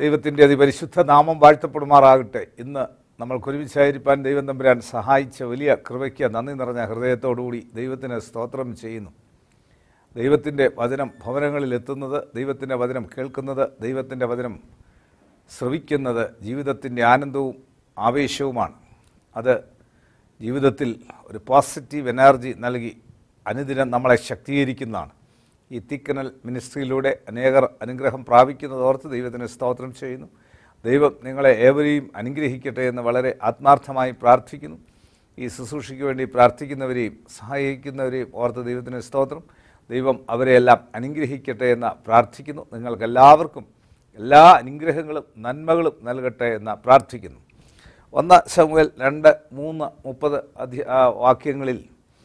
ദൈവത്തിൻ്റെ അതിപരിശുദ്ധ നാമം വാഴ്ത്തപ്പെടുമാറാകട്ടെ ഇന്ന് നമ്മൾ ഒരുമിച്ചായിരിക്കാൻ ദൈവം തമ്പുരാൻ സഹായിച്ച വലിയ കൃപയ്ക്ക് നന്ദി നിറഞ്ഞ ഹൃദയത്തോടുകൂടി ദൈവത്തിന് സ്തോത്രം ചെയ്യുന്നു ദൈവത്തിൻ്റെ വചനം ഭവനങ്ങളിൽ എത്തുന്നത് ദൈവത്തിൻ്റെ വചനം കേൾക്കുന്നത് ദൈവത്തിൻ്റെ വചനം ശ്രവിക്കുന്നത് ജീവിതത്തിൻ്റെ ആനന്ദവും ആവേശവുമാണ് അത് ജീവിതത്തിൽ ഒരു പോസിറ്റീവ് എനർജി നൽകി അനുദിനം നമ്മളെ ശക്തീകരിക്കുന്നതാണ് ഈ തിക്കനൽ മിനിസ്ട്രിയിലൂടെ അനേകർ അനുഗ്രഹം പ്രാപിക്കുന്നത് ഓർത്ത് ദൈവത്തിന് സ്തോത്രം ചെയ്യുന്നു ദൈവം നിങ്ങളെ ഏവരെയും അനുഗ്രഹിക്കട്ടെ എന്ന് വളരെ ആത്മാർത്ഥമായി പ്രാർത്ഥിക്കുന്നു ഈ ശുശ്രൂഷയ്ക്ക് വേണ്ടി പ്രാർത്ഥിക്കുന്നവരെയും സഹായിക്കുന്നവരെയും ഓർത്ത് ദൈവത്തിന് സ്തോത്രം ദൈവം അവരെയെല്ലാം അനുഗ്രഹിക്കട്ടെ എന്ന് പ്രാർത്ഥിക്കുന്നു നിങ്ങൾക്കെല്ലാവർക്കും എല്ലാ അനുഗ്രഹങ്ങളും നന്മകളും നൽകട്ടെ എന്ന് പ്രാർത്ഥിക്കുന്നു ഒന്ന് ശമുവേൽ രണ്ട് മൂന്ന് മുപ്പത് അധ്യ ആ, വാക്യങ്ങളിൽ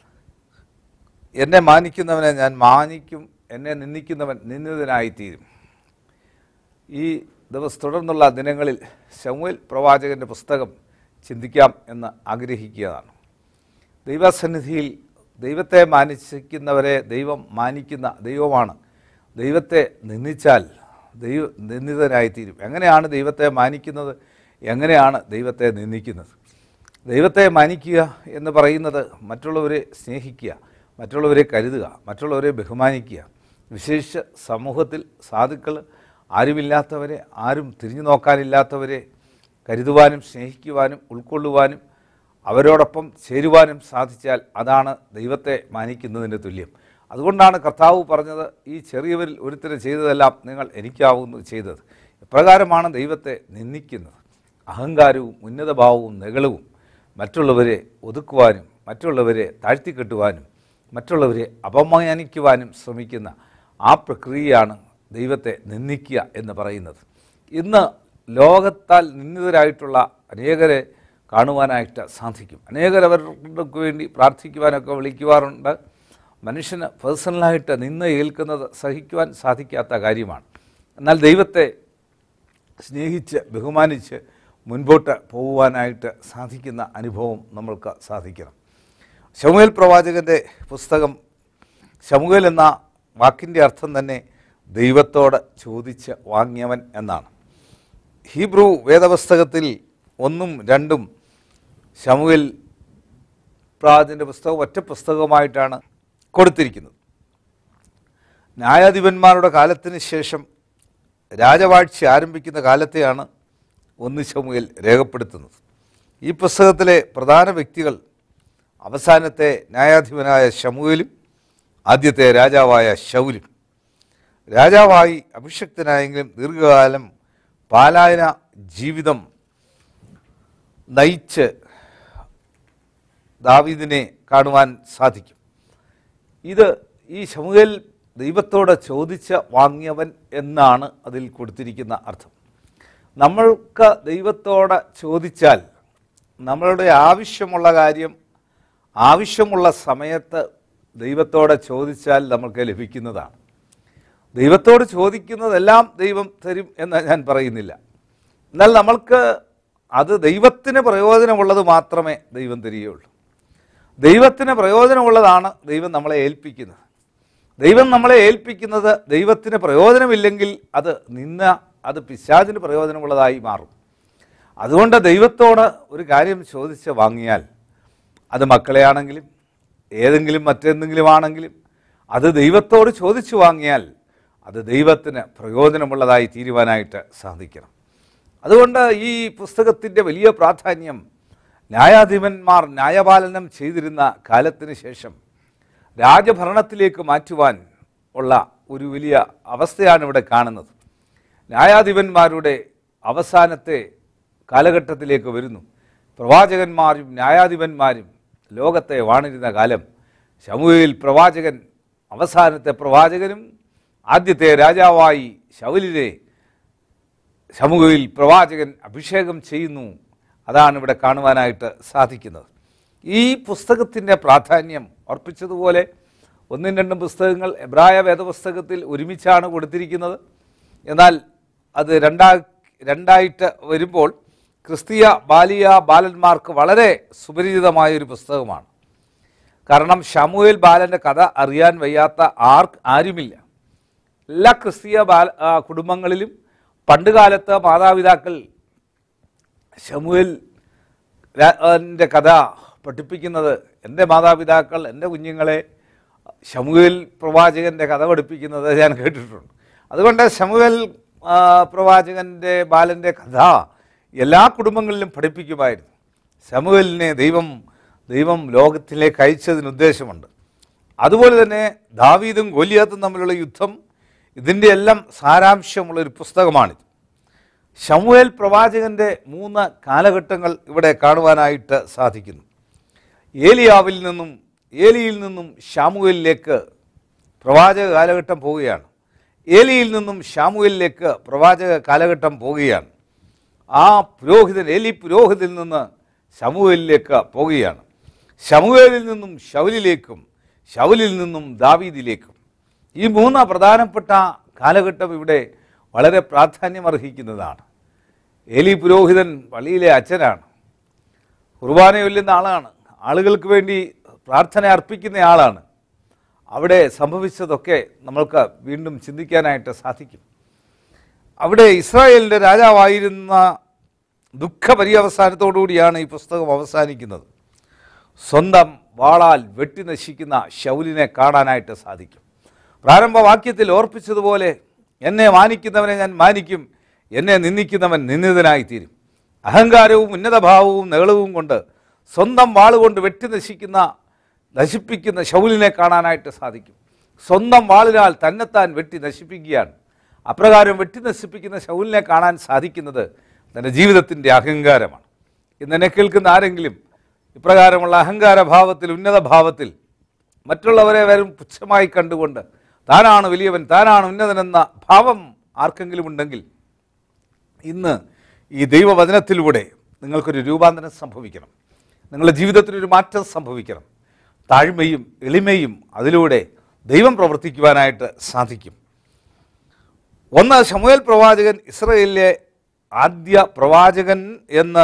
എന്നെ മാനിക്കുന്നവനെ ഞാൻ മാനിക്കും എന്നെ നിന്ദിക്കുന്നവൻ നിന്ദിതനായിത്തീരും ഈ ദിവസം തുടർന്നുള്ള ദിനങ്ങളിൽ ശമുവേൽ പ്രവാചകൻ്റെ പുസ്തകം ചിന്തിക്കാം എന്ന് ആഗ്രഹിക്കുകയാണ് ദൈവസന്നിധിയിൽ ദൈവത്തെ മാനിക്കുന്നവരെ ദൈവം മാനിക്കുന്ന ദൈവമാണ് ദൈവത്തെ നിന്ദിച്ചാൽ ദൈവ നിന്ദിതനായിത്തീരും എങ്ങനെയാണ് ദൈവത്തെ മാനിക്കുന്നത് എങ്ങനെയാണ് ദൈവത്തെ നിന്ദിക്കുന്നത് ദൈവത്തെ മാനിക്കുക എന്ന് പറയുന്നത് മറ്റുള്ളവരെ സ്നേഹിക്കുക മറ്റുള്ളവരെ കരുതുക മറ്റുള്ളവരെ ബഹുമാനിക്കുക വിശേഷ സമൂഹത്തിൽ സാധുക്കൾ ആരുമില്ലാത്തവരെ ആരും തിരിഞ്ഞു നോക്കാനില്ലാത്തവരെ കരുതുവാനും സ്നേഹിക്കുവാനും ഉൾക്കൊള്ളുവാനും അവരോടൊപ്പം ചേരുവാനും സാധിച്ചാൽ അതാണ് ദൈവത്തെ മാനിക്കുന്നതിന് തുല്യം അതുകൊണ്ടാണ് കർത്താവ് പറഞ്ഞത് ഈ ചെറിയവരിൽ ഒരുത്തരെ ചെയ്തതെല്ലാം നിങ്ങൾ എനിക്കാവുന്നു ചെയ്തത് ഇപ്രകാരമാണ് ദൈവത്തെ നിന്ദിക്കുന്നത് അഹങ്കാരവും ഉന്നതഭാവവും നെകളവും മറ്റുള്ളവരെ ഒതുക്കുവാനും മറ്റുള്ളവരെ താഴ്ത്തിക്കെട്ടുവാനും മറ്റുള്ളവരെ അപമാനിക്കുവാനും ശ്രമിക്കുന്ന ആ പ്രക്രിയയാണ് ദൈവത്തെ നിന്ദിക്കുക എന്ന് പറയുന്നത് ഇന്ന് ലോകത്താൽ നിന്ദിതരായിട്ടുള്ള അനേകരെ കാണുവാനായിട്ട് സാധിക്കും അനേകരവർക്ക് വേണ്ടി പ്രാർത്ഥിക്കുവാനൊക്കെ വിളിക്കുവാറുണ്ട് മനുഷ്യന് പേഴ്സണലായിട്ട് നിന്ന് ഏൽക്കുന്നത് സഹിക്കുവാൻ സാധിക്കാത്ത കാര്യമാണ് എന്നാൽ ദൈവത്തെ സ്നേഹിച്ച് ബഹുമാനിച്ച് മുൻപോട്ട് പോകുവാനായിട്ട് സാധിക്കുന്ന അനുഭവം നമ്മൾക്ക് സാധിക്കണം ശമുവേൽ പ്രവാചകൻ്റെ പുസ്തകം ശമുവേൽ എന്ന വാക്കിൻ്റെ അർത്ഥം തന്നെ ദൈവത്തോട് ചോദിച്ച് വാങ്ങിയവൻ എന്നാണ് ഹീബ്രു വേദപുസ്തകത്തിൽ ഒന്നും രണ്ടും ശമുവേൽ പ്രാജൻ്റെ പുസ്തകം ഒറ്റ പുസ്തകമായിട്ടാണ് കൊടുത്തിരിക്കുന്നത് ന്യായാധിപന്മാരുടെ കാലത്തിന് ശേഷം രാജവാഴ്ച ആരംഭിക്കുന്ന കാലത്തെയാണ് ഒന്ന് ശമുവേൽ രേഖപ്പെടുത്തുന്നത് ഈ പുസ്തകത്തിലെ പ്രധാന വ്യക്തികൾ അവസാനത്തെ ന്യായാധിപനായ ശമുവേലും ആദ്യത്തെ രാജാവായ ശൗലും രാജാവായി അഭിഷക്തനായെങ്കിലും ദീർഘകാലം പാലായന ജീവിതം നയിച്ച് ദാവീദിനെ കാണുവാൻ സാധിക്കും ഇത് ഈ ശമുവേൽ ദൈവത്തോട് ചോദിച്ച് വാങ്ങിയവൻ എന്നാണ് അതിൽ കൊടുത്തിരിക്കുന്ന അർത്ഥം നമ്മൾക്ക് ദൈവത്തോട് ചോദിച്ചാൽ നമ്മളുടെ ആവശ്യമുള്ള കാര്യം ആവശ്യമുള്ള സമയത്ത് ദൈവത്തോട് ചോദിച്ചാൽ നമുക്ക് ലഭിക്കുന്നതാണ് ദൈവത്തോട് ചോദിക്കുന്നതെല്ലാം ദൈവം തരും എന്ന് ഞാൻ പറയുന്നില്ല എന്നാൽ നമ്മൾക്ക് അത് ദൈവത്തിന് പ്രയോജനമുള്ളത് മാത്രമേ ദൈവം തരികയുള്ളൂ ദൈവത്തിന് പ്രയോജനമുള്ളതാണ് ദൈവം നമ്മളെ ഏൽപ്പിക്കുന്നത് ദൈവം നമ്മളെ ഏൽപ്പിക്കുന്നത് ദൈവത്തിന് പ്രയോജനമില്ലെങ്കിൽ അത് നിന്ന അത് പിശാചിന് പ്രയോജനമുള്ളതായി മാറും അതുകൊണ്ട് ദൈവത്തോട് ഒരു കാര്യം ചോദിച്ച് വാങ്ങിയാൽ അത് മക്കളെയാണെങ്കിലും ഏതെങ്കിലും മറ്റെന്തെങ്കിലും ആണെങ്കിലും അത് ദൈവത്തോട് ചോദിച്ചു വാങ്ങിയാൽ അത് ദൈവത്തിന് പ്രയോജനമുള്ളതായി തീരുവാനായിട്ട് സാധിക്കണം അതുകൊണ്ട് ഈ പുസ്തകത്തിൻ്റെ വലിയ പ്രാധാന്യം ന്യായാധിപന്മാർ ന്യായപാലനം ചെയ്തിരുന്ന കാലത്തിന് ശേഷം രാജഭരണത്തിലേക്ക് മാറ്റുവാൻ ഉള്ള ഒരു വലിയ അവസ്ഥയാണ് ഇവിടെ കാണുന്നത് ന്യായാധിപന്മാരുടെ അവസാനത്തെ കാലഘട്ടത്തിലേക്ക് വരുന്നു പ്രവാചകന്മാരും ന്യായാധിപന്മാരും ലോകത്തെ വാണിരുന്ന കാലം ശമുവേൽ പ്രവാചകൻ അവസാനത്തെ പ്രവാചകനും ആദ്യത്തെ രാജാവായി ശൗലിനെ ശമുവേൽ പ്രവാചകൻ അഭിഷേകം ചെയ്യുന്നു അതാണ് ഇവിടെ കാണുവാനായിട്ട് സാധിക്കുന്നത് ഈ പുസ്തകത്തിൻ്റെ പ്രാധാന്യം ഓർപ്പിച്ചതുപോലെ ഒന്നും രണ്ടും പുസ്തകങ്ങൾ എബ്രായ വേദപുസ്തകത്തിൽ ഒരുമിച്ചാണ് കൊടുത്തിരിക്കുന്നത് എന്നാൽ അത് രണ്ടാ രണ്ടായിട്ട് വരുമ്പോൾ ക്രിസ്തീയ ബാലിയ ബാലന്മാർക്ക് വളരെ സുപരിചിതമായൊരു പുസ്തകമാണ് കാരണം ഷമുവേൽ ബാലൻ്റെ കഥ അറിയാൻ വയ്യാത്ത ആർക്ക് ആരുമില്ല എല്ലാ ക്രിസ്തീയ ബാല ആ, കുടുംബങ്ങളിലും പണ്ടുകാലത്ത് മാതാപിതാക്കൾ ശമുവേൽ ൻ്റെ കഥ പഠിപ്പിക്കുന്നത് എൻ്റെ മാതാപിതാക്കൾ എൻ്റെ കുഞ്ഞുങ്ങളെ ശമുവേൽ പ്രവാചകൻ്റെ കഥ പഠിപ്പിക്കുന്നത് ഞാൻ കേട്ടിട്ടുണ്ട് അതുകൊണ്ട് ശമുവേൽ ആ, പ്രവാചകൻ്റെ ബാലൻ്റെ കഥ എല്ലാ കുടുംബങ്ങളിലും പഠിപ്പിക്കുമായിരുന്നു ശമുവേലിനെ ദൈവം ദൈവം ലോകത്തിലേക്ക് അയച്ചതിന് ഉദ്ദേശമുണ്ട് അതുപോലെ തന്നെ ദാവീദും ഗോലിയാത്തും തമ്മിലുള്ള യുദ്ധം ഇതിൻ്റെ എല്ലാം സാരാംശമുള്ള ഒരു പുസ്തകമാണിത് ശമുവേൽ പ്രവാചകന്റെ മൂന്ന് കാലഘട്ടങ്ങൾ ഇവിടെ കാണുവാനായിട്ട് സാധിക്കുന്നു ഏലിയാവിൽ നിന്നും ഏലിയിൽ നിന്നും ഷാമുവേലിലേക്ക് പ്രവാചക കാലഘട്ടം പോവുകയാണ് ഏലിയിൽ നിന്നും ഷാമുവേലിലേക്ക് പ്രവാചക കാലഘട്ടം പോവുകയാണ് ആ പുരോഹിതൻ ഏലി പുരോഹിതനിൽ നിന്ന് ശമുവേലിലേക്ക് പോവുകയാണ് ശമുവേലിൽ നിന്നും ശൗലിലേക്കും ശൗലിൽ നിന്നും ദാവീദിലേക്കും ഈ മൂന്ന് പ്രധാനപ്പെട്ട കാലഘട്ടം ഇവിടെ വളരെ പ്രാധാന്യമർഹിക്കുന്നതാണ് ഏലി പുരോഹിതൻ പള്ളിയിലെ അച്ഛനാണ് കുർബാന ചൊല്ലുന്ന ആളാണ് ആളുകൾക്ക് വേണ്ടി പ്രാർത്ഥന അർപ്പിക്കുന്ന ആളാണ് അവിടെ സംഭവിച്ചതൊക്കെ നമ്മൾക്ക് വീണ്ടും ചിന്തിക്കാനായിട്ട് സാധിക്കും അവിടെ ഇസ്രായേലിൻ്റെ രാജാവായിരുന്ന ദുഃഖ പര്യവസാനത്തോടുകൂടിയാണ് ഈ പുസ്തകം അവസാനിക്കുന്നത് സ്വന്തം വാളാൽ വെട്ടി നശിക്കുന്ന ശൗലിനെ കാണാനായിട്ട് സാധിക്കും പ്രാരംഭവാക്യത്തിൽ ഓർപ്പിച്ചതുപോലെ എന്നെ മാനിക്കുന്നവനെ ഞാൻ മാനിക്കും എന്നെ നിന്ദിക്കുന്നവൻ നിന്ദിതനായിത്തീരും അഹങ്കാരവും ഉന്നതഭാവവും നെളവും കൊണ്ട് സ്വന്തം വാളുകൊണ്ട് വെട്ടി നശിക്കുന്ന നശിപ്പിക്കുന്ന ശൗലിനെ കാണാനായിട്ട് സാധിക്കും സ്വന്തം വാളിനാൽ തന്നെത്താൻ വെട്ടി നശിപ്പിക്കുകയാണ് അപ്രകാരം വെട്ടി നശിപ്പിക്കുന്ന ശൗലിനെ കാണാൻ സാധിക്കുന്നത് തൻ്റെ ജീവിതത്തിൻ്റെ അഹങ്കാരമാണ് ഇന്ന് എന്നെ കേൾക്കുന്ന ആരെങ്കിലും ഇപ്രകാരമുള്ള അഹങ്കാരഭാവത്തിൽ ഉന്നത ഭാവത്തിൽ മറ്റുള്ളവരെ വരും പുച്ഛമായി കണ്ടുകൊണ്ട് താനാണ് വലിയവൻ താനാണ് ഉന്നതനെന്ന ഭാവം ആർക്കെങ്കിലും ഉണ്ടെങ്കിൽ ഇന്ന് ഈ ദൈവവചനത്തിലൂടെ നിങ്ങൾക്കൊരു രൂപാന്തരം സംഭവിക്കണം നിങ്ങളുടെ ജീവിതത്തിനൊരു മാറ്റം സംഭവിക്കണം താഴ്മയും എളിമയും അതിലൂടെ ദൈവം പ്രവർത്തിക്കുവാനായിട്ട് സാധിക്കും ഒന്ന് ശമുവേൽ പ്രവാചകൻ ഇസ്രയേലിലെ ആദ്യ പ്രവാചകൻ എന്ന്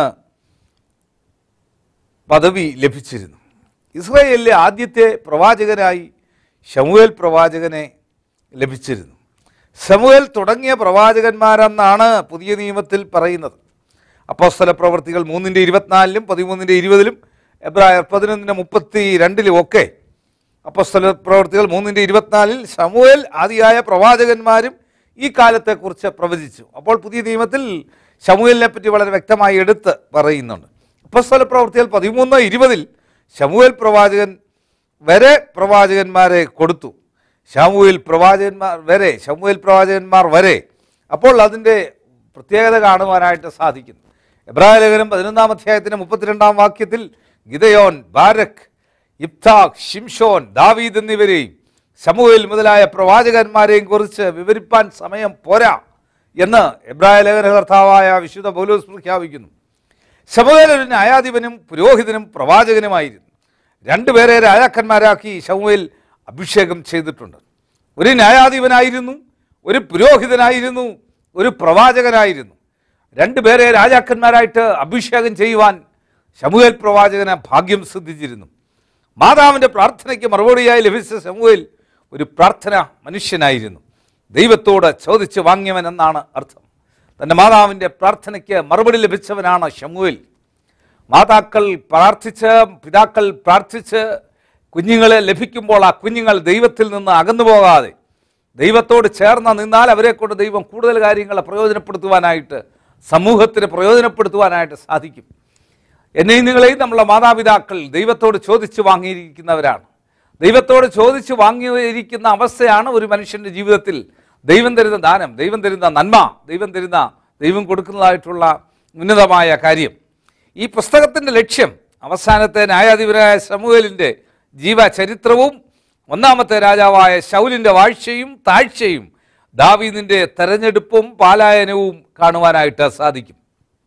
പദവി ലഭിച്ചിരുന്നു ഇസ്രയേലിലെ ആദ്യത്തെ പ്രവാചകനായി ശമുവേൽ പ്രവാചകനെ ലഭിച്ചിരുന്നു ശമുവേൽ തുടങ്ങിയ പ്രവാചകന്മാരെന്നാണ് പുതിയ നിയമത്തിൽ പറയുന്നത് അപ്പോസ്തല പ്രവർത്തികൾ മൂന്നിൻ്റെ ഇരുപത്തിനാലിലും പതിമൂന്നിൻ്റെ ഇരുപതിലും എബ്രായർ പതിനൊന്നിൻ്റെ മുപ്പത്തി രണ്ടിലും ഒക്കെ അപ്പോസ്തല പ്രവർത്തികൾ മൂന്നിൻ്റെ ഇരുപത്തിനാലിൽ ശമുവേൽ ആദിയായ പ്രവാചകന്മാരും ഈ കാലത്തെക്കുറിച്ച് പ്രവചിച്ചു അപ്പോൾ പുതിയ നിയമത്തിൽ ശമുവേലിനെ പറ്റി വളരെ വ്യക്തമായി എടുത്ത് പറയുന്നുണ്ട് അപ്പോസ്തല പ്രവർത്തികൾ പതിമൂന്ന് ഇരുപതിൽ ശമുവേൽ പ്രവാചകൻ വരെ പ്രവാചകന്മാരെ കൊടുത്തു ശമുവേൽ പ്രവാചകന്മാർ വരെ ശമുവേൽ പ്രവാചകന്മാർ വരെ അപ്പോൾ അതിൻ്റെ പ്രത്യേകത കാണുവാനായിട്ട് സാധിക്കുന്നു എബ്രായ ലേഖനം പതിനൊന്നാം അധ്യായത്തിൻ്റെ മുപ്പത്തിരണ്ടാം വാക്യത്തിൽ ഗിതയോൻ ബാരക് ഇബ്താഖ് ഷിംഷോൻ ദാവീദ് എന്നിവരെയും ശമുവേൽ മുതലായ പ്രവാചകന്മാരെയും കുറിച്ച് വിവരിപ്പാൻ സമയം പോരാ എന്ന് എബ്രായ ലേഖന കർത്താവായ വിശുദ്ധ പൗലോസ് പ്രഖ്യാപിക്കുന്നു ശമുവേൽ ഒരു ന്യായാധിപനും പുരോഹിതനും പ്രവാചകനുമായിരുന്നു രണ്ടുപേരെ രാജാക്കന്മാരാക്കി ശമുവേൽ അഭിഷേകം ചെയ്തിട്ടുണ്ട് ഒരു ന്യായാധിപനായിരുന്നു ഒരു പുരോഹിതനായിരുന്നു ഒരു പ്രവാചകനായിരുന്നു രണ്ടുപേരെ രാജാക്കന്മാരായിട്ട് അഭിഷേകം ചെയ്യുവാൻ ശമുവേൽ പ്രവാചകന് ഭാഗ്യം സിദ്ധിച്ചിരുന്നു മാതാവിൻ്റെ പ്രാർത്ഥനയ്ക്ക് മറുപടിയായി ലഭിച്ച ശമുവേൽ ഒരു പ്രാർത്ഥന മനുഷ്യനായിരുന്നു ദൈവത്തോട് ചോദിച്ച് വാങ്ങിയവൻ എന്നാണ് അർത്ഥം തൻ്റെ മാതാവിൻ്റെ പ്രാർത്ഥനയ്ക്ക് മറുപടി ലഭിച്ചവനാണ് ശമുവേൽ മാതാക്കൾ പ്രാർത്ഥിച്ച് പിതാക്കൾ പ്രാർത്ഥിച്ച് കുഞ്ഞുങ്ങളെ ലഭിക്കുമ്പോൾ ആ കുഞ്ഞുങ്ങൾ ദൈവത്തിൽ നിന്ന് അകന്നു പോകാതെ ദൈവത്തോട് ചേർന്ന് നിന്നാൽ അവരെ കൊണ്ട് ദൈവം കൂടുതൽ കാര്യങ്ങളെ പ്രയോജനപ്പെടുത്തുവാനായിട്ട് സമൂഹത്തിന് പ്രയോജനപ്പെടുത്തുവാനായിട്ട് സാധിക്കും എന്നെയും നിങ്ങളെയും നമ്മളെ മാതാപിതാക്കൾ ദൈവത്തോട് ചോദിച്ചു വാങ്ങിയിരിക്കുന്നവരാണ് ദൈവത്തോട് ചോദിച്ചു വാങ്ങിയിരിക്കുന്ന അവസ്ഥയാണ് ഒരു മനുഷ്യൻ്റെ ജീവിതത്തിൽ ദൈവം തരുന്ന ദാനം ദൈവം തരുന്ന നന്മ ദൈവം തരുന്ന ദൈവം കൊടുക്കുന്നതായിട്ടുള്ള ഉന്നതമായ കാര്യം ഈ പുസ്തകത്തിൻ്റെ ലക്ഷ്യം അവസാനത്തെ ന്യായാധിപനായ സമൂഹലിൻ്റെ ജീവചരിത്രവും ഒന്നാമത്തെ രാജാവായ ശൗലിൻ്റെ വാഴ്ചയും താഴ്ചയും ദാവീദിൻ്റെ തെരഞ്ഞെടുപ്പും പാലായനവും കാണുവാനായിട്ട് സാധിക്കും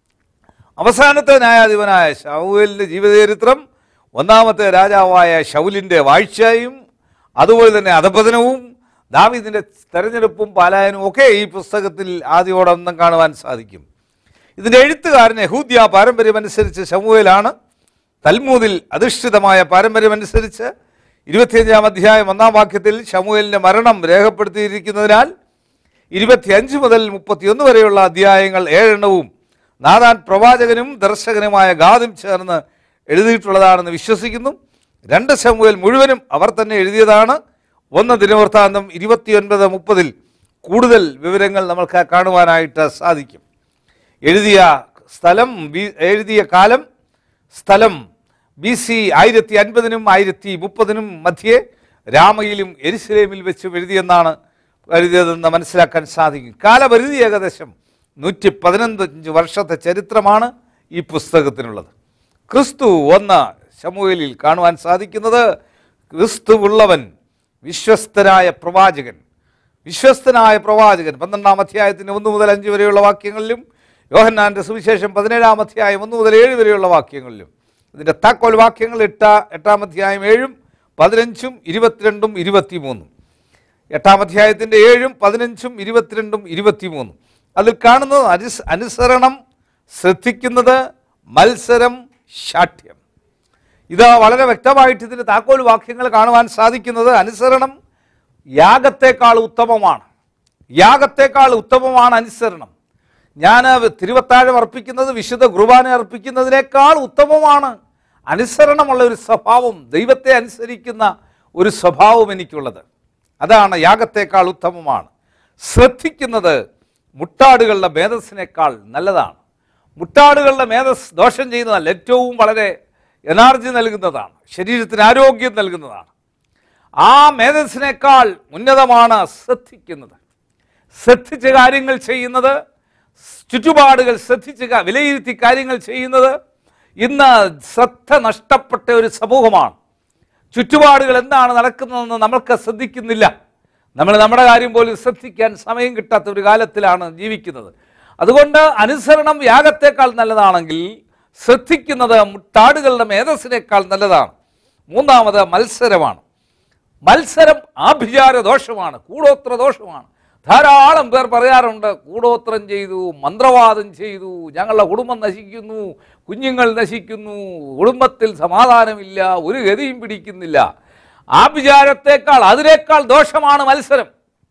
അവസാനത്തെ ന്യായാധിപനായ ശൗലിൻ്റെ ജീവചരിത്രം ഒന്നാമത്തെ രാജാവായ ശൗലിൻ്റെ വാഴ്ചയും അതുപോലെ തന്നെ അധപതനവും ദാവീദിൻ്റെ തെരഞ്ഞെടുപ്പും പാലായനവും ഒക്കെ ഈ പുസ്തകത്തിൽ ആദ്യോടൊന്നും കാണുവാൻ സാധിക്കും ഇതിൻ്റെ എഴുത്തുകാരൻ യഹൂദ്യ പാരമ്പര്യമനുസരിച്ച് ശമുവേലാണ് തൽമൂദിൽ അധിഷ്ഠിതമായ പാരമ്പര്യമനുസരിച്ച് ഇരുപത്തിയഞ്ചാം അധ്യായം ഒന്നാം വാക്യത്തിൽ ശമുവേലിൻ്റെ മരണം രേഖപ്പെടുത്തിയിരിക്കുന്നതിനാൽ ഇരുപത്തിയഞ്ച് മുതൽ മുപ്പത്തിയൊന്ന് വരെയുള്ള അധ്യായങ്ങൾ ഏഴെണ്ണവും നാദാൻ പ്രവാചകനും ദർശകനുമായ ഗാദും ചേർന്ന് എഴുതിയിട്ടുള്ളതാണെന്ന് വിശ്വസിക്കുന്നു രണ്ട് ശമുവേൽ മുഴുവനും അവർ തന്നെ എഴുതിയതാണ് ഒന്ന് ദിനവൃത്താന്തം ഇരുപത്തിയൊൻപത് മുപ്പതിൽ കൂടുതൽ വിവരങ്ങൾ നമുക്ക് കാണുവാനായിട്ട് സാധിക്കും എഴുതിയ സ്ഥലം ബി- എഴുതിയ കാലം സ്ഥലം ബി സി ആയിരത്തി അൻപതിനും ആയിരത്തി മുപ്പതിനും മധ്യേ രാമയിലും എരിശിലേമിൽ വെച്ചും എഴുതിയെന്നാണ് എഴുതിയതെന്ന് മനസ്സിലാക്കാൻ സാധിക്കും കാലപരിധി ഏകദേശം നൂറ്റി പതിനഞ്ച് വർഷത്തെ ചരിത്രമാണ് ഈ പുസ്തകത്തിനുള്ളത് ക്രിസ്തു ഒന്ന് ശമുവേലിൽ കാണുവാൻ സാധിക്കുന്നത് ക്രിസ്തുവുള്ളവൻ വിശ്വസ്തനായ പ്രവാചകൻ വിശ്വസ്തനായ പ്രവാചകൻ പന്ത്രണ്ടാം അധ്യായത്തിന് ഒന്ന് മുതൽ അഞ്ച് വരെയുള്ള വാക്യങ്ങളിലും യോഹന്നാന്റെ സുവിശേഷം പതിനേഴാം അധ്യായം ഒന്ന് മുതൽ ഏഴ് വരെയുള്ള വാക്യങ്ങളിലും ഇതിൻ്റെ താക്കോൽ വാക്യങ്ങൾ എട്ട എട്ടാം അധ്യായം ഏഴും പതിനഞ്ചും ഇരുപത്തിരണ്ടും ഇരുപത്തിമൂന്നും എട്ടാം അധ്യായത്തിൻ്റെ ഏഴും പതിനഞ്ചും ഇരുപത്തിരണ്ടും ഇരുപത്തിമൂന്നും അതിൽ കാണുന്നത് അനുസ് അനുസരണം ശ്രദ്ധിക്കുന്നത് മത്സരം ശാഠ്യം ഇത് വളരെ വ്യക്തമായിട്ട് ഇതിൻ്റെ താക്കോൽ വാക്യങ്ങൾ കാണുവാൻ സാധിക്കുന്നത് അനുസരണം യാഗത്തേക്കാൾ ഉത്തമമാണ് യാഗത്തേക്കാൾ ഉത്തമമാണ് അനുസരണം ഞാൻ തിരുവത്താഴം അർപ്പിക്കുന്നത് വിശുദ്ധ കുർബാന അർപ്പിക്കുന്നതിനേക്കാൾ ഉത്തമമാണ് അനുസരണമുള്ള ഒരു സ്വഭാവം ദൈവത്തെ അനുസരിക്കുന്ന ഒരു സ്വഭാവം എനിക്കുള്ളത് അതാണ് യാഗത്തേക്കാൾ ഉത്തമമാണ് ശ്രദ്ധിക്കുന്നത് മുട്ടാടുകളുടെ മേധസ്സിനേക്കാൾ നല്ലതാണ് മുട്ടാടുകളുടെ മേധസ് ദോഷം ചെയ്യുന്നതല്ല ഏറ്റവും വളരെ എനർജി നൽകുന്നതാണ് ശരീരത്തിന് ആരോഗ്യം നൽകുന്നതാണ് ആ മേധസ്സിനേക്കാൾ ഉന്നതമാണ് ശ്രദ്ധിക്കുന്നത് ശ്രദ്ധിച്ച് കാര്യങ്ങൾ ചെയ്യുന്നത് ചുറ്റുപാടുകൾ ശ്രദ്ധിച്ച് ക- വിലയിരുത്തി കാര്യങ്ങൾ ചെയ്യുന്നത് ഇന്ന് ശ്രദ്ധ നഷ്ടപ്പെട്ട ഒരു സമൂഹമാണ് ചുറ്റുപാടുകൾ എന്താണ് നടക്കുന്നതെന്ന് നമ്മൾക്ക് ശ്രദ്ധിക്കുന്നില്ല നമ്മൾ നമ്മുടെ കാര്യം പോലും ശ്രദ്ധിക്കാൻ സമയം കിട്ടാത്ത ഒരു കാലത്തിലാണ് ജീവിക്കുന്നത് അതുകൊണ്ട് അനുസരണം യാഗത്തേക്കാൾ നല്ലതാണെങ്കിൽ ശ്രദ്ധിക്കുന്നത് മുട്ടാടുകളുടെ മേധസ്സിനേക്കാൾ നല്ലതാണ് മൂന്നാമത് മത്സരമാണ് മത്സരം ആഭിചാര ദോഷമാണ് കൂടോത്ര ദോഷമാണ് ധാരാളം പേർ പറയാറുണ്ട് കൂടോത്രം ചെയ്തു മന്ത്രവാദം ചെയ്തു ഞങ്ങളുടെ കുടുംബം നശിക്കുന്നു കുഞ്ഞുങ്ങൾ നശിക്കുന്നു കുടുംബത്തിൽ സമാധാനമില്ല ഒരു ഗതിയും പിടിക്കുന്നില്ല ആഭിചാരത്തേക്കാൾ അതിനേക്കാൾ ദോഷമാണ് മത്സരം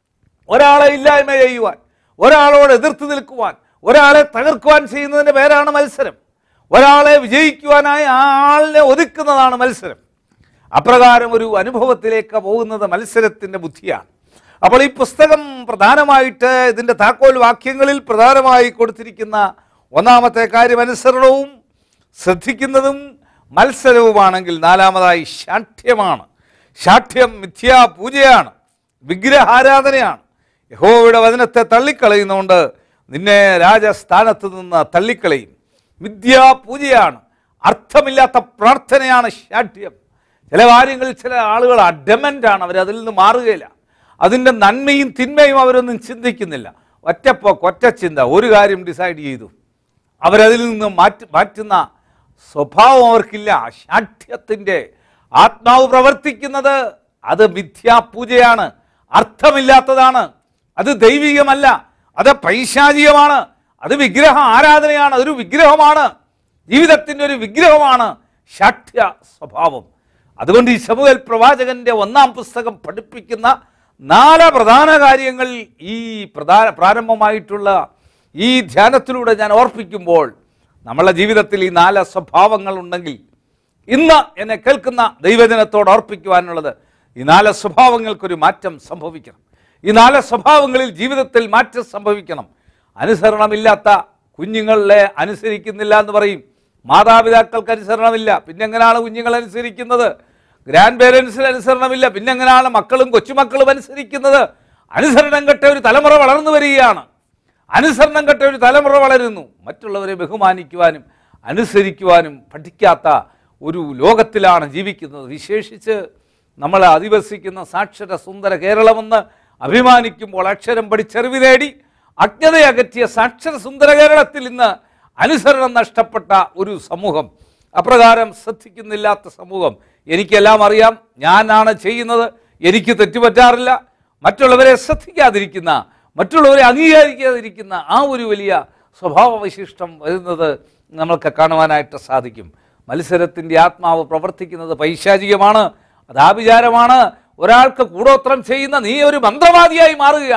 ഒരാളെ ഇല്ലായ്മ ചെയ്യുവാൻ ഒരാളോട് എതിർത്ത് നിൽക്കുവാൻ ഒരാളെ തകർക്കുവാൻ ചെയ്യുന്നതിൻ്റെ പേരാണ് മത്സരം ഒരാളെ വിജയിക്കുവാനായി ആ ആളിനെ ഒതുക്കുന്നതാണ് മത്സരം അപ്രകാരം ഒരു അനുഭവത്തിലേക്ക് പോകുന്നത് മത്സരത്തിൻ്റെ ബുദ്ധിയാണ് അപ്പോൾ ഈ പുസ്തകം പ്രധാനമായിട്ട് ഇതിൻ്റെ താക്കോൽ വാക്യങ്ങളിൽ പ്രധാനമായി കൊടുത്തിരിക്കുന്ന ഒന്നാമത്തെ കാര്യം അനുസരണവും ശ്രദ്ധിക്കുന്നതും മത്സരവുമാണെങ്കിൽ നാലാമതായി ശാഠ്യമാണ് ശാഠ്യം മിഥ്യാ പൂജയാണ് വിഗ്രഹാരാധനയാണ് യഹോവയുടെ വചനത്തെ തള്ളിക്കളയുന്നതുകൊണ്ട് നിന്നെ രാജസ്ഥാനത്ത് നിന്ന് തള്ളിക്കളയും മിഥ്യാ പൂജയാണ് അർത്ഥമില്ലാത്ത പ്രാർത്ഥനയാണ് ശാഠ്യം ചില കാര്യങ്ങളിൽ ചില ആളുകൾ അഡമൻ്റാണ് അവരതിൽ നിന്ന് മാറുകയില്ല അതിൻ്റെ നന്മയും തിന്മയും അവരൊന്നും ചിന്തിക്കുന്നില്ല ഒറ്റപ്പോക്ക് ഒറ്റ ചിന്ത ഒരു കാര്യം ഡിസൈഡ് ചെയ്തു അവരതിൽ നിന്ന് മാറ്റി മാറ്റുന്ന സ്വഭാവം അവർക്കില്ല ശാഠ്യത്തിൻ്റെ ആത്മാവ് പ്രവർത്തിക്കുന്നത് അത് മിഥ്യാപൂജയാണ് അർത്ഥമില്ലാത്തതാണ് അത് ദൈവികമല്ല അത് പൈശാചികമാണ് അത് വിഗ്രഹ ആരാധനയാണ് അതൊരു വിഗ്രഹമാണ് ജീവിതത്തിൻ്റെ ഒരു വിഗ്രഹമാണ് ശാഠ്യ സ്വഭാവം അതുകൊണ്ട് ഈ ശമുവേൽ പ്രവാചകന്റെ ഒന്നാം പുസ്തകം പഠിപ്പിക്കുന്ന നാല് പ്രധാന കാര്യങ്ങൾ ഈ പ്രധാന പ്രാരംഭമായിട്ടുള്ള ഈ ധ്യാനത്തിലൂടെ ഞാൻ ഓർപ്പിക്കുമ്പോൾ നമ്മളുടെ ജീവിതത്തിൽ ഈ നാല് സ്വഭാവങ്ങൾ ഉണ്ടെങ്കിൽ ഇന്ന് എന്നെ കേൾക്കുന്ന ദൈവജനത്തോട് ഓർപ്പിക്കുവാനുള്ളത് ഈ നാല് സ്വഭാവങ്ങൾക്കൊരു മാറ്റം സംഭവിക്കണം ഈ നാല് സ്വഭാവങ്ങളിൽ ജീവിതത്തിൽ മാറ്റം സംഭവിക്കണം അനുസരണമില്ലാത്ത കുഞ്ഞുങ്ങളെ അനുസരിക്കുന്നില്ല എന്ന് പറയും മാതാപിതാക്കൾക്ക് അനുസരണമില്ല പിന്നെ എങ്ങനെയാണ് കുഞ്ഞുങ്ങൾ അനുസരിക്കുന്നത് ഗ്രാൻഡ് പേരൻസിന് അനുസരണമില്ല പിന്നെ എങ്ങനെയാണ് മക്കളും കൊച്ചുമക്കളും അനുസരിക്കുന്നത് അനുസരണം കെട്ട ഒരു തലമുറ വളർന്നു വരികയാണ് അനുസരണം കെട്ട ഒരു തലമുറ വളരുന്നു മറ്റുള്ളവരെ ബഹുമാനിക്കുവാനും അനുസരിക്കുവാനും പഠിക്കാത്ത ഒരു ലോകത്തിലാണ് ജീവിക്കുന്നത് വിശേഷിച്ച് നമ്മൾ അധിവസിക്കുന്ന സാക്ഷര സുന്ദര കേരളമെന്ന് അഭിമാനിക്കുമ്പോൾ അക്ഷരം പഠിച്ചറിവ് നേടി അജ്ഞതയകറ്റിയ സാക്ഷര സുന്ദര കേരളത്തിൽ ഇന്ന് അനുസരണം നഷ്ടപ്പെട്ട ഒരു സമൂഹം അപ്രകാരം ശ്രദ്ധിക്കുന്നില്ലാത്ത സമൂഹം എനിക്കെല്ലാം അറിയാം ഞാനാണ് ചെയ്യുന്നത് എനിക്ക് തെറ്റുപറ്റാറില്ല മറ്റുള്ളവരെ ശ്രദ്ധിക്കാതിരിക്കുന്ന മറ്റുള്ളവരെ അംഗീകരിക്കാതിരിക്കുന്ന ആ ഒരു വലിയ സ്വഭാവവിശിഷ്ടം വരുന്നത് നമ്മൾക്ക് കാണുവാനായിട്ട് സാധിക്കും മത്സരത്തിൻ്റെ ആത്മാവ് പ്രവർത്തിക്കുന്നത് പൈശാചികമാണ് അത് ആഭിചാരമാണ് ഒരാൾക്ക് കൂടോത്രം ചെയ്യുന്ന നീ ഒരു മന്ത്രവാദിയായി മാറുകയാണ്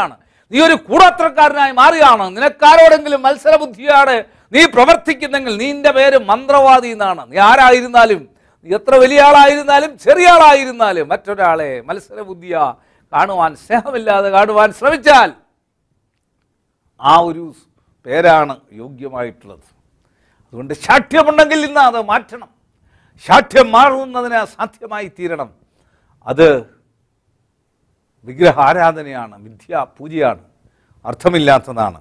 നീ ഒരു കൂടോത്രക്കാരനായി മാറുകയാണ് നിനക്കാരോടെങ്കിലും മത്സരബുദ്ധിയാണ് നീ പ്രവർത്തിക്കുന്നെങ്കിൽ നിന്റെ പേര് മന്ത്രവാദി എന്നാണ് നീ ആരായിരുന്നാലും നീ എത്ര വലിയ ആളായിരുന്നാലും ചെറിയ ആളായിരുന്നാലും മറ്റൊരാളെ മത്സരബുദ്ധിയ കാണുവാൻ സ്നേഹമില്ലാതെ കാണുവാൻ ശ്രമിച്ചാൽ ആ ഒരു പേരാണ് യോഗ്യമായിട്ടുള്ളത് അതുകൊണ്ട് ശാഠ്യമുണ്ടെങ്കിൽ ഇന്ന് അത് മാറ്റണം ശാഠ്യം മാറുന്നതിന് സാധ്യമായി തീരണം അത് വിഗ്രഹ ആരാധനയാണ് മിഥ്യ പൂജയാണ് അർത്ഥമില്ലാത്തതാണ്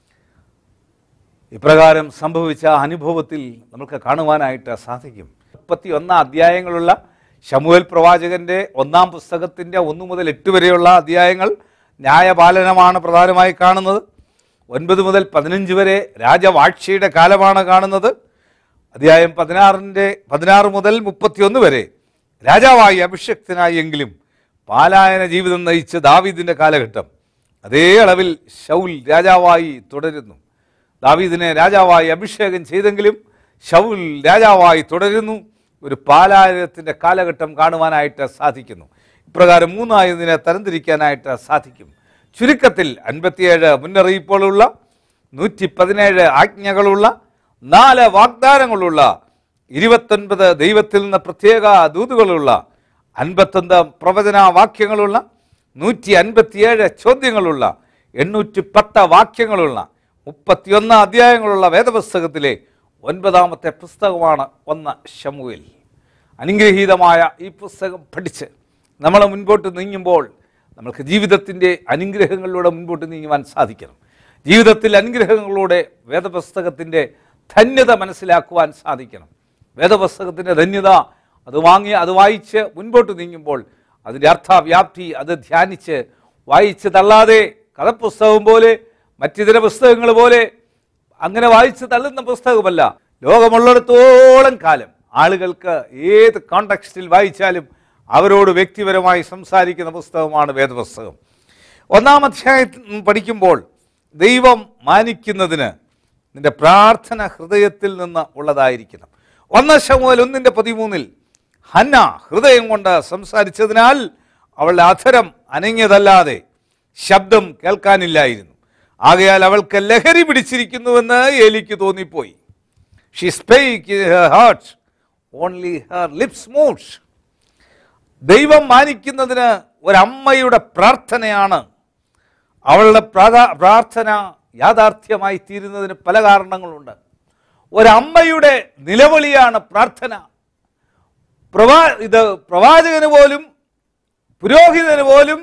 ഇപ്രകാരം സംഭവിച്ച അനുഭവത്തിൽ നമുക്ക് കാണുവാനായിട്ട് സാധിക്കും മുപ്പത്തി ഒന്നാം അധ്യായങ്ങളുള്ള ശമുവേൽ പ്രവാചകന്റെ ഒന്നാം പുസ്തകത്തിൻ്റെ ഒന്ന് മുതൽ എട്ട് വരെയുള്ള അധ്യായങ്ങൾ ന്യായപാലനമാണ് പ്രധാനമായി കാണുന്നത് ഒൻപത് മുതൽ പതിനഞ്ച് വരെ രാജവാഴ്ചയുടെ കാലമാണ് കാണുന്നത് അധ്യായം പതിനാറിൻ്റെ പതിനാറ് മുതൽ മുപ്പത്തിയൊന്ന് വരെ രാജാവായി അഭിഷക്തനായി എങ്കിലും പാലായന ജീവിതം നയിച്ച ദാവീദിൻ്റെ കാലഘട്ടം അതേ അളവിൽ ശൗൽ രാജാവായി തുടരുന്നു ദാവീദിനെ രാജാവായി അഭിഷേകം ചെയ്തെങ്കിലും ശൗൽ രാജാവായി തുടരുന്നു ഒരു പാലായനത്തിൻ്റെ കാലഘട്ടം കാണുവാനായിട്ട് സാധിക്കുന്നു ഇപ്രകാരം മൂന്നായി ഇതിനെ തരംതിരിക്കാനായിട്ട് സാധിക്കും ചുരുക്കത്തിൽ അൻപത്തിയേഴ് മുന്നറിയിപ്പുകളുള്ള നൂറ്റി പതിനേഴ് ആജ്ഞകളുള്ള നാല് വാഗ്ദാനങ്ങളുള്ള ഇരുപത്തൊൻപത് ദൈവത്തിൽ നിന്ന് പ്രത്യേക ദൂതുകളുള്ള അൻപത്തൊന്ന് പ്രവചന വാക്യങ്ങളുള്ള നൂറ്റി അൻപത്തിയേഴ് ചോദ്യങ്ങളുള്ള എണ്ണൂറ്റി പത്ത് വാക്യങ്ങളുള്ള മുപ്പത്തിയൊന്ന് അധ്യായങ്ങളുള്ള വേദപുസ്തകത്തിലെ ഒൻപതാമത്തെ പുസ്തകമാണ് ഒന്ന് ശമുവേൽ അനുഗ്രഹീതമായ ഈ പുസ്തകം പഠിച്ച് നമ്മൾ മുൻപോട്ട് നീങ്ങുമ്പോൾ നമുക്ക് ജീവിതത്തിൻ്റെ അനുഗ്രഹങ്ങളിലൂടെ മുൻപോട്ട് നീങ്ങുവാൻ സാധിക്കണം ജീവിതത്തിൽ അനുഗ്രഹങ്ങളിലൂടെ വേദപുസ്തകത്തിൻ്റെ ധന്യത മനസ്സിലാക്കുവാൻ സാധിക്കണം വേദപുസ്തകത്തിൻ്റെ ധന്യത അത് വാങ്ങി അത് വായിച്ച് മുൻപോട്ട് നീങ്ങുമ്പോൾ അതിൻ്റെ അർത്ഥവ്യാപ്തി അത് ധ്യാനിച്ച് വായിച്ച് തള്ളാതെ കഥപുസ്തകം പോലെ മറ്റിതര പുസ്തകങ്ങൾ പോലെ അങ്ങനെ വായിച്ച് തള്ളുന്ന പുസ്തകമല്ല ലോകമുള്ളിടത്തോളം കാലം ആളുകൾക്ക് ഏത് കോണ്ടക്സ്റ്റിൽ വായിച്ചാലും അവരോട് വ്യക്തിപരമായി സംസാരിക്കുന്ന പുസ്തകമാണ് വേദപുസ്തകം ഒന്നാം അധ്യായം പഠിക്കുമ്പോൾ ദൈവം മാനിക്കുന്നതിന് നിന്റെ പ്രാർത്ഥന ഹൃദയത്തിൽ നിന്ന് ഉള്ളതായിരിക്കണം ഒന്നാം ശമുവൽ ഒന്നിൻ്റെ പതിമൂന്നിൽ ഹന്ന ഹൃദയം കൊണ്ട് സംസാരിച്ചതിനാൽ അവളുടെ അധരം അനങ്ങിയതല്ലാതെ ശബ്ദം കേൾക്കാനില്ലായിരുന്നു ആകയാൽ അവൾക്ക് ലഹരി പിടിച്ചിരിക്കുന്നുവെന്ന് ഏലിക്ക് തോന്നിപ്പോയി she spake heart only her lips moves ദൈവം മാനിക്കുന്നതിന് ഒരമ്മയുടെ പ്രാർത്ഥനയാണ് അവളുടെ പ്രാധാ- പ്രാർത്ഥന യാഥാർത്ഥ്യമായി തീരുന്നതിന് പല കാരണങ്ങളുണ്ട് ഒരമ്മയുടെ നിലവിളിയാണ് പ്രാർത്ഥന പ്രവാ ഇത് പ്രവാചകന് പോലും പുരോഹിതന് പോലും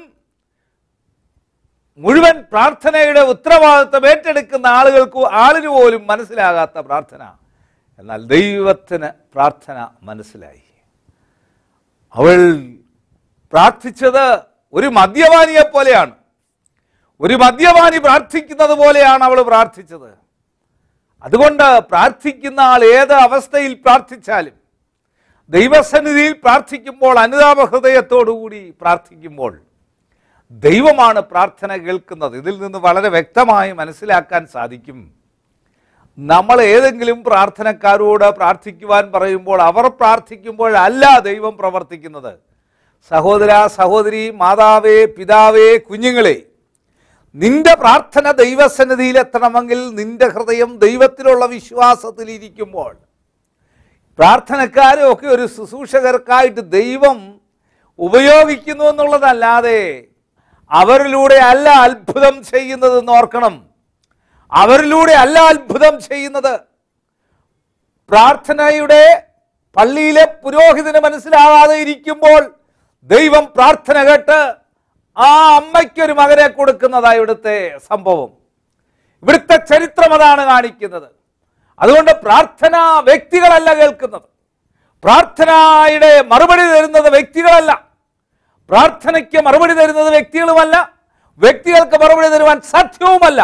മുഴുവൻ പ്രാർത്ഥനയുടെ ഉത്തരവാദിത്വം ഏറ്റെടുക്കുന്ന ആളുകൾക്ക് ആളിന് പോലും മനസ്സിലാകാത്ത പ്രാർത്ഥന എന്നാൽ ദൈവത്തിന് പ്രാർത്ഥന മനസ്സിലായി അവൾ പ്രാർത്ഥിച്ചത് ഒരു മദ്യപാനിയെ പോലെയാണ് ഒരു മദ്യപാനി പ്രാർത്ഥിക്കുന്നത് പോലെയാണ് അവൾ പ്രാർത്ഥിച്ചത് അതുകൊണ്ട് പ്രാർത്ഥിക്കുന്ന ആൾ ഏത് അവസ്ഥയിൽ പ്രാർത്ഥിച്ചാലും ദൈവസന്നിധിയിൽ പ്രാർത്ഥിക്കുമ്പോൾ അനുതാപ ഹൃദയത്തോടുകൂടി പ്രാർത്ഥിക്കുമ്പോൾ ദൈവമാണ് പ്രാർത്ഥന കേൾക്കുന്നത് ഇതിൽ നിന്ന് വളരെ വ്യക്തമായി മനസ്സിലാക്കാൻ സാധിക്കും നമ്മൾ ഏതെങ്കിലും പ്രാർത്ഥനക്കാരോട് പ്രാർത്ഥിക്കുവാൻ പറയുമ്പോൾ അവർ പ്രാർത്ഥിക്കുമ്പോഴല്ല ദൈവം പ്രവർത്തിക്കുന്നത് സഹോദര സഹോദരി മാതാവേ പിതാവേ കുഞ്ഞുങ്ങളെ നിന്റെ പ്രാർത്ഥന ദൈവസന്നിധിയിൽ എത്തണമെങ്കിൽ നിന്റെ ഹൃദയം ദൈവത്തിലുള്ള വിശ്വാസത്തിൽ ഇരിക്കുമ്പോൾ പ്രാർത്ഥനക്കാരും ഒക്കെ ഒരു ശുശ്രൂഷകർക്കായിട്ട് ദൈവം ഉപയോഗിക്കുന്നു എന്നുള്ളതല്ലാതെ അവരിലൂടെ അല്ല അത്ഭുതം ചെയ്യുന്നതെന്ന് ഓർക്കണം അവരിലൂടെ അല്ല അത്ഭുതം ചെയ്യുന്നത് പ്രാർത്ഥനയുടെ പള്ളിയിലെ പുരോഹിതന് മനസ്സിലാകാതെ ഇരിക്കുമ്പോൾ ദൈവം പ്രാർത്ഥന കേട്ട് ആ അമ്മയ്ക്കൊരു മകനെ കൊടുക്കുന്നതായി ഇവിടുത്തെ സംഭവം ഇവിടുത്തെ ചരിത്രം അതാണ് കാണിക്കുന്നത് അതുകൊണ്ട് പ്രാർത്ഥന വ്യക്തികളല്ല കേൾക്കുന്നത് പ്രാർത്ഥനയുടെ മറുപടി തരുന്നത് വ്യക്തികളല്ല പ്രാർത്ഥനയ്ക്ക് മറുപടി തരുന്നത് വ്യക്തികളുമല്ല വ്യക്തികൾക്ക് മറുപടി തരുവാൻ സാധ്യവുമല്ല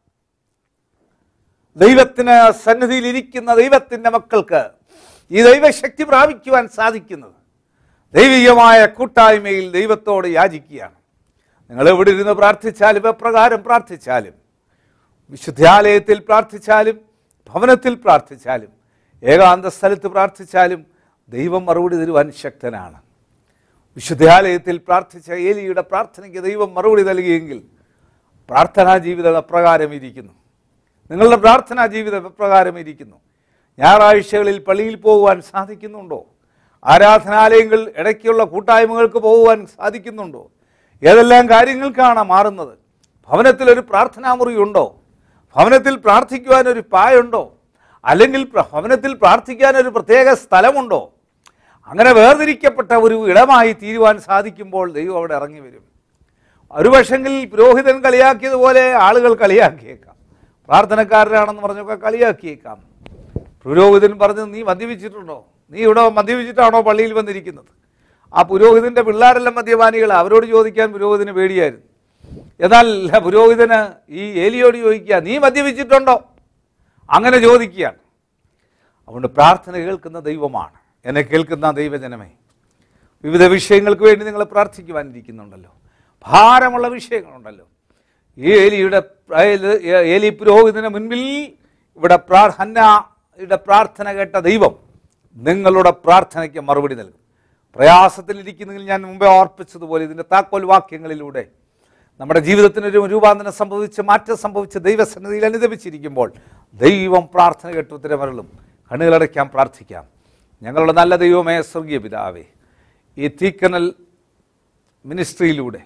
ദൈവത്തിന് സന്നിധിയിൽ ഇരിക്കുന്ന ദൈവത്തിൻ്റെ മക്കൾക്ക് ഈ ദൈവശക്തി പ്രാപിക്കുവാൻ സാധിക്കുന്നത് ദൈവികമായ കൂട്ടായ്മയിൽ ദൈവത്തോട് യാചിക്കുകയാണ് നിങ്ങൾ എവിടെ ഇരുന്ന് പ്രാർത്ഥിച്ചാലും എപ്രകാരം പ്രാർത്ഥിച്ചാലും വിശുദ്ധാലയത്തിൽ പ്രാർത്ഥിച്ചാലും ഭവനത്തിൽ പ്രാർത്ഥിച്ചാലും ഏകാന്ത സ്ഥലത്ത് പ്രാർത്ഥിച്ചാലും ദൈവം മറുപടി തരുവാൻ ശക്തനാണ് വിശുദ്ധാലയത്തിൽ പ്രാർത്ഥിച്ച ഏലിയുടെ പ്രാർത്ഥനയ്ക്ക് ദൈവം മറുപടി നൽകിയെങ്കിൽ പ്രാർത്ഥനാ ജീവിതം എപ്രകാരം ഇരിക്കുന്നു നിങ്ങളുടെ പ്രാർത്ഥനാ ജീവിതം എപ്രകാരം ഇരിക്കുന്നു ഞായറാഴ്ചകളിൽ പള്ളിയിൽ പോകുവാൻ സാധിക്കുന്നുണ്ടോ ആരാധനാലയങ്ങൾ ഇടയ്ക്കുള്ള കൂട്ടായ്മകൾക്ക് പോകുവാൻ സാധിക്കുന്നുണ്ടോ ഏതെല്ലാം കാര്യങ്ങൾക്കാണ് മാറുന്നത് ഭവനത്തിൽ ഒരു പ്രാർത്ഥനാമുറി ഉണ്ടോ ഭവനത്തിൽ പ്രാർത്ഥിക്കുവാൻ ഒരു പായുണ്ടോ അല്ലെങ്കിൽ പ്ര- ഭവനത്തിൽ പ്രാർത്ഥിക്കാൻ ഒരു പ്രത്യേക സ്ഥലമുണ്ടോ അങ്ങനെ വേർതിരിക്കപ്പെട്ട ഒരു ഇടമായി തീരുവാൻ സാധിക്കുമ്പോൾ ദൈവം അവിടെ ഇറങ്ങി വരും ഒരു പക്ഷെങ്കിൽ പുരോഹിതൻ കളിയാക്കിയതുപോലെ ആളുകൾ കളിയാക്കിയേക്കാം പ്രാർത്ഥനക്കാരനാണെന്ന് പറഞ്ഞൊക്കെ കളിയാക്കിയേക്കാം പുരോഹിതൻ പറഞ്ഞു നീ മദ്യപിച്ചിട്ടുണ്ടോ നീ ഇവിടെ മദ്യപിച്ചിട്ടാണോ പള്ളിയിൽ വന്നിരിക്കുന്നത് ആ പുരോഹിതന്റെ പിള്ളേരെല്ലാം മദ്യപാനികൾ അവരോട് ചോദിക്കാൻ പുരോഹിതന് പേടിയായിരുന്നു എന്നാൽ പുരോഹിതന് ഈ ഏലിയോട് ചോദിക്കുക നീ മദ്യപിച്ചിട്ടുണ്ടോ അങ്ങനെ ചോദിക്കുകയാണ് അതുകൊണ്ട് പ്രാർത്ഥന കേൾക്കുന്ന ദൈവമാണ് എന്നെ കേൾക്കുന്ന ദൈവജനമേ വിവിധ വിഷയങ്ങൾക്ക് വേണ്ടി നിങ്ങൾ പ്രാർത്ഥിക്കുവാനിരിക്കുന്നുണ്ടല്ലോ ഭാരമുള്ള വിഷയങ്ങളുണ്ടല്ലോ ഈ ഏലിയുടെ ഏലി- ഏലി പുരോഹിതന് മുൻപിൽ ഇവിടെ പ്രാ- ഹന്നയുടെ പ്രാർത്ഥന കേട്ട ദൈവം നിങ്ങളുടെ പ്രാർത്ഥനയ്ക്ക് മറുപടി നൽകും പ്രയാസത്തിലിരിക്കുന്നെങ്കിൽ ഞാൻ മുമ്പേ ഓർപ്പിച്ചതുപോലെ ഇതിൻ്റെ താക്കോൽ വാക്യങ്ങളിലൂടെ നമ്മുടെ ജീവിതത്തിന് ഒരു രൂപാന്തരം സംഭവിച്ച് മാറ്റം സംഭവിച്ച് ദൈവസന്നിധിയിൽ അനുദപിച്ചിരിക്കുമ്പോൾ ദൈവം പ്രാർത്ഥന കേട്ട് ഉത്തരമരളും കണ്ണുകളടയ്ക്കാൻ പ്രാർത്ഥിക്കാം ഞങ്ങളുടെ നല്ല ദൈവമേ സ്വർഗീയ പിതാവേ ഈ തീക്കനൽ മിനിസ്ട്രിയിലൂടെ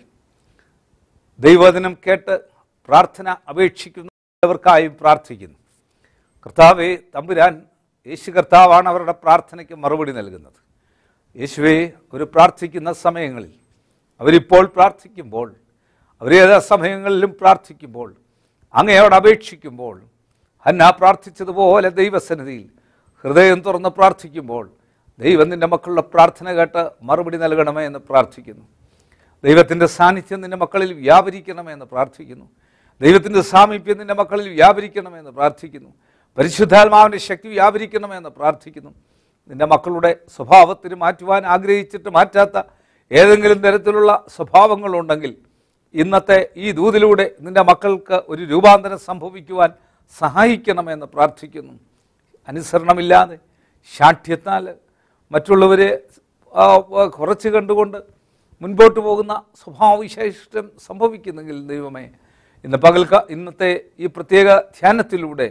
ദൈവവചനം കേട്ട് പ്രാർത്ഥന അപേക്ഷിക്കുന്നവർക്കായും പ്രാർത്ഥിക്കുന്നു കർത്താവെ തമ്പുരാൻ യേശു കർത്താവാണ് അവരുടെ പ്രാർത്ഥനയ്ക്ക് മറുപടി നൽകുന്നത് യേശുവെ ഒരു പ്രാർത്ഥിക്കുന്ന സമയങ്ങളിൽ അവരിപ്പോൾ പ്രാർത്ഥിക്കുമ്പോൾ അവരേത് സമയങ്ങളിലും പ്രാർത്ഥിക്കുമ്പോൾ അങ്ങയോട് അപേക്ഷിക്കുമ്പോൾ ഹന്ന പ്രാർത്ഥിച്ചതുപോലെ ദൈവസന്നിധിയിൽ ഹൃദയം തുറന്ന് പ്രാർത്ഥിക്കുമ്പോൾ ദൈവം നിൻ്റെ മക്കളുടെ പ്രാർത്ഥന കേട്ട് മറുപടി നൽകണമേ എന്ന് പ്രാർത്ഥിക്കുന്നു ദൈവത്തിൻ്റെ സാന്നിധ്യം നിൻ്റെ മക്കളിൽ വ്യാപരിക്കണമെന്ന് പ്രാർത്ഥിക്കുന്നു ദൈവത്തിൻ്റെ സാമീപ്യം നിൻ്റെ മക്കളിൽ വ്യാപരിക്കണമെന്ന് പ്രാർത്ഥിക്കുന്നു പരിശുദ്ധാത്മാവിൻ്റെ ശക്തി വ്യാപരിക്കണമെന്ന് പ്രാർത്ഥിക്കുന്നു നിൻ്റെ മക്കളുടെ സ്വഭാവത്തിന് മാറ്റുവാൻ ആഗ്രഹിച്ചിട്ട് മാറ്റാത്ത ഏതെങ്കിലും തരത്തിലുള്ള സ്വഭാവങ്ങളുണ്ടെങ്കിൽ ഇന്നത്തെ ഈ ദൂതിലൂടെ നിൻ്റെ മക്കൾക്ക് ഒരു രൂപാന്തരം സംഭവിക്കുവാൻ സഹായിക്കണമെന്ന് പ്രാർത്ഥിക്കുന്നു അനുസരണമില്ലാതെ ശാഠ്യത്താൽ മറ്റുള്ളവരെ ആ, ആ, കുറച്ച് കണ്ടുകൊണ്ട് മുൻപോട്ട് പോകുന്ന സ്വഭാവവിശേഷം സംഭവിക്കുന്നെങ്കിൽ ദൈവമേ ഇന്ന് പകൽക്ക ഇന്നത്തെ ഈ പ്രത്യേക ധ്യാനത്തിലൂടെ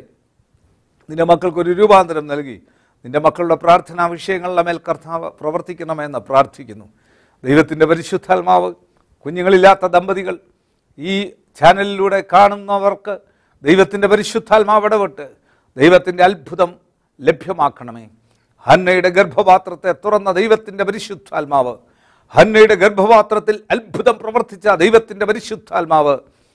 നിന്റെ മക്കൾക്ക് ഒരു രൂപാന്തരം നൽകി നിന്റെ മക്കളുടെ പ്രാർത്ഥനാ വിഷയങ്ങളുടെ മേൽ കർത്താവ് പ്രവർത്തിക്കണമെന്ന് പ്രാർത്ഥിക്കുന്നു ദൈവത്തിൻ്റെ പരിശുദ്ധാത്മാവ് കുഞ്ഞുങ്ങളില്ലാത്ത ദമ്പതികൾ ഈ ചാനലിലൂടെ കാണുന്നവർക്ക് ദൈവത്തിൻ്റെ പരിശുദ്ധാത്മാവ് ഇടപെട്ട് ദൈവത്തിൻ്റെ അത്ഭുതം ലഭ്യമാക്കണമേ ഹന്നയുടെ ഗർഭപാത്രത്തെ തുറന്ന ദൈവത്തിൻ്റെ പരിശുദ്ധാത്മാവ് ഹന്നയുടെ ഗർഭപാത്രത്തിൽ അത്ഭുതം പ്രവർത്തിച്ച ദൈവത്തിൻ്റെ പരിശുദ്ധാത്മാവ്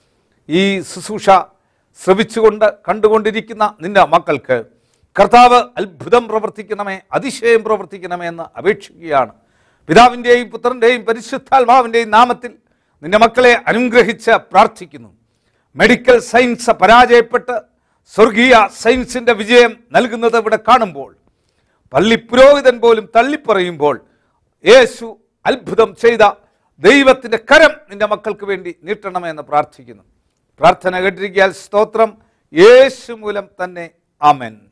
ഈ ശുശ്രൂഷ ശ്രവിച്ചുകൊണ്ട് കണ്ടുകൊണ്ടിരിക്കുന്ന നിന്റെ മക്കൾക്ക് കർത്താവ് അത്ഭുതം പ്രവർത്തിക്കണമേ അതിശയം പ്രവർത്തിക്കണമേ എന്ന് അപേക്ഷിക്കുകയാണ് പിതാവിൻ്റെയും പുത്രൻ്റെയും പരിശുദ്ധാത്മാവിൻ്റെയും നാമത്തിൽ നിന്റെ മക്കളെ അനുഗ്രഹിച്ച് പ്രാർത്ഥിക്കുന്നു മെഡിക്കൽ സയൻസ് പരാജയപ്പെട്ട് സ്വർഗീയ സയൻസിൻ്റെ വിജയം നൽകുന്നത് ഇവിടെ കാണുമ്പോൾ പള്ളി പുരോഹിതൻ പോലും തള്ളിപ്പറയുമ്പോൾ യേശു അത്ഭുതം ചെയ്ത ദൈവത്തിൻ്റെ കരം നിന്റെ മക്കൾക്ക് വേണ്ടി നീട്ടണമെന്ന് പ്രാർത്ഥിക്കുന്നു പ്രാർത്ഥന കേട്ടിരിക്കാൻ സ്തോത്രം യേശു മൂലം തന്നെ ആമൻ